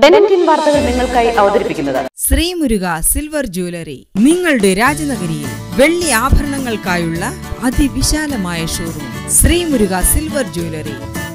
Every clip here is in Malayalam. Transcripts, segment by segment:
ഡെനറ്റിൻ വാർത്തകൾ നിങ്ങൾക്കായി അവതരിപ്പിക്കുന്നത് ശ്രീമുരുക സിൽവർ ജ്വല്ലറി നിങ്ങളുടെ രാജനഗരിയിൽ വെള്ളി ആഭരണങ്ങൾക്കായുള്ള അതിവിശാലമായ showroom Sreemuruka silver jewellery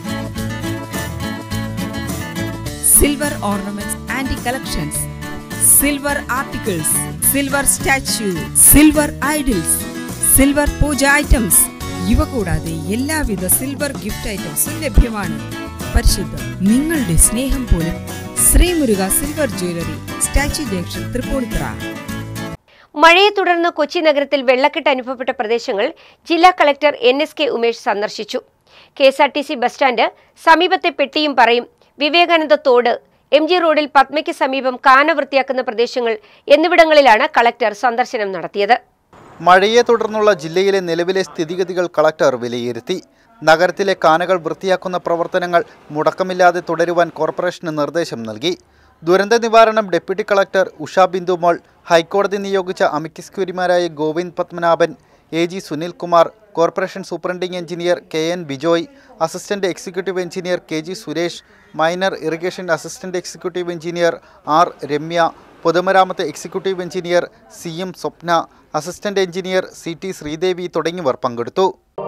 silver ornaments and collections silver articles silver statue silver idols silver pooja items ഇവ കൂടാതെ എല്ലാവിധ സിൽവർ ഗിഫ്റ്റ് ഐറ്റംസും ലഭ്യമാണ് പരിശുദ്ധം നിങ്ങളുടെ സ്നേഹം പോലും Sreemuruka silver jewellery statue junction Thrippunithura മഴയെ തുടർന്ന് കൊച്ചി നഗരത്തിൽ വെള്ളക്കെട്ട് അനുഭവപ്പെട്ട പ്രദേശങ്ങൾ ജില്ലാ collector N S K Umesh സന്ദർശിച്ചു K S R T C bus stand സമീപത്തെ പെട്ടിയും പറയും വിവേകാനന്ദ തോട് എം ജി റോഡിൽ പത്മയ്ക്ക് സമീപം കാന വൃത്തിയാക്കുന്ന പ്രദേശങ്ങൾ എന്നിവിടങ്ങളിലാണ് കളക്ടർ സന്ദർശനം നടത്തിയത് മഴയെ തുടർന്നുള്ള ജില്ലയിലെ നിലവിലെ സ്ഥിതിഗതികൾ കളക്ടർ വിലയിരുത്തി നഗരത്തിലെ കാനകൾ വൃത്തിയാക്കുന്ന പ്രവർത്തനങ്ങൾ മുടക്കമില്ലാതെ തുടരുവാൻ കോർപ്പറേഷന് നിർദ്ദേശം നൽകി ദുരന്ത നിവാരണം ഡെപ്യൂട്ടി കളക്ടർ ഉഷ ബിന്ദുമോൾ ഹൈക്കോടതി നിയോഗിച്ച അമിക്കസ് ക്യൂരിമാരായ Govind Padmanabhan A G Sunilkumar corporation superintending engineer K N Bijoy assistant executive engineer K G Suresh minor irrigation assistant executive engineer R Ramya പൊതുമരാമത്ത് executive engineer C M Swapna assistant engineer C T Sreedevi തുടങ്ങിയവർ പങ്കെടുത്തു